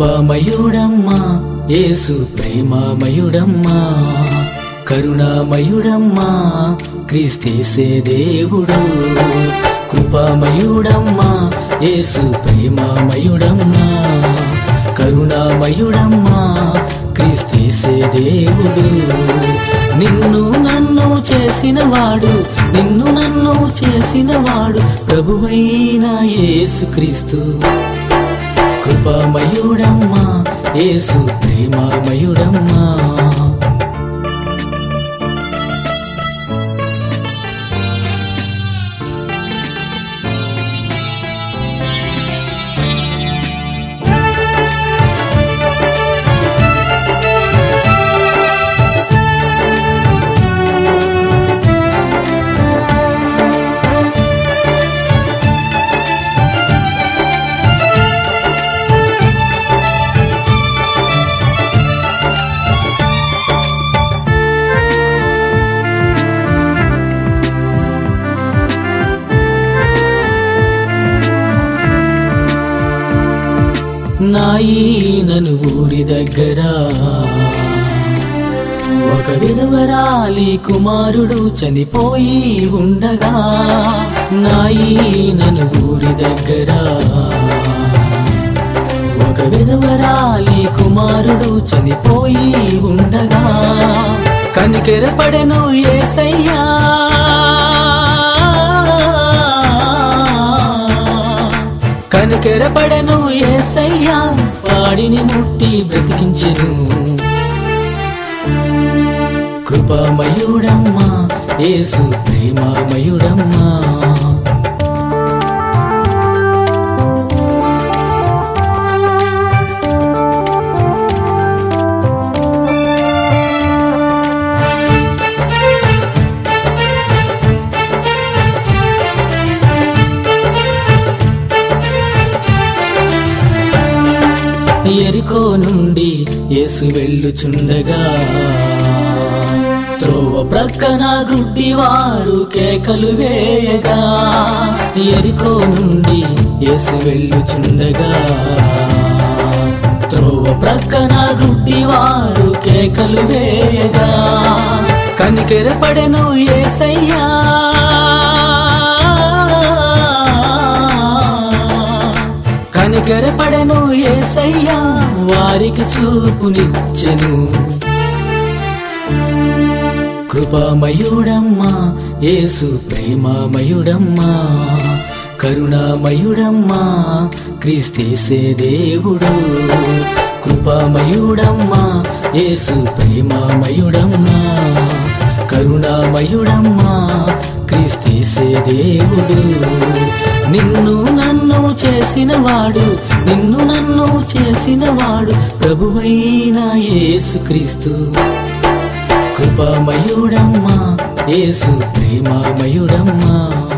కృపామయుడమ్మా యేసు ప్రేమామయుడమ్మా కరుణామయుడమ్మా క్రీస్తేసే దేవుడు కృపామయుడమ్మా యేసు ప్రేమామయుడమ్మా కరుణామయుడమ్మా క్రీస్తేసే దేవుడు నిన్ను నన్ను చేసినవాడు నిన్ను నన్ను చేసినవాడు ప్రభువైన యేసుక్రీస్తు కృపామయుడమ్మా యేసు ప్రేమామయుడమ్మా నాయనను ఊరి దగ్గర ఒక విధవరాలి కుమారుడు చనిపోయి ఉండగా నాయనను ఊరి దగ్గర ఒక విధవరాలి కుమారుడు చనిపోయి ఉండగా కనికెరపడెను ఏసయ్యా కనుకెరపడను ఏసయ్యా వాడిని ముట్టి బ్రతికించెను కృపామయుడమ్మా యేసు ప్రేమామయుడమ్మా ఎరుకో నుండి యేసు వెళ్ళుచుండగా త్రోవ ప్రక్కన గుడ్డివారు కేకలు వేయగా ఎరుకో నుండి యేసు వెళ్ళుచుండగా త్రోవ ప్రక్కన గుడ్డివారు కేకలు వేయగా కనికెరపడెను ఏసయ్యా కనికరపడను ఏసయ్యా వారికి చూపునిచ్చెను కృపామయుడమ్మా యేసు ప్రేమామయుడమ్మా కరుణామయుడమ్మా క్రీస్తేసే దేవుడు కృపామయుడమ్మా యేసు ప్రేమామయుడమ్మా కరుణామయుడమ్మా క్రీస్తేసే దేవుడు నిన్ను నన్ను చేసినవాడు నిన్ను నన్ను చేసినవాడు ప్రభువైన యేసుక్రీస్తు కృపామయుడమ్మా యేసు ప్రేమామయుడమ్మా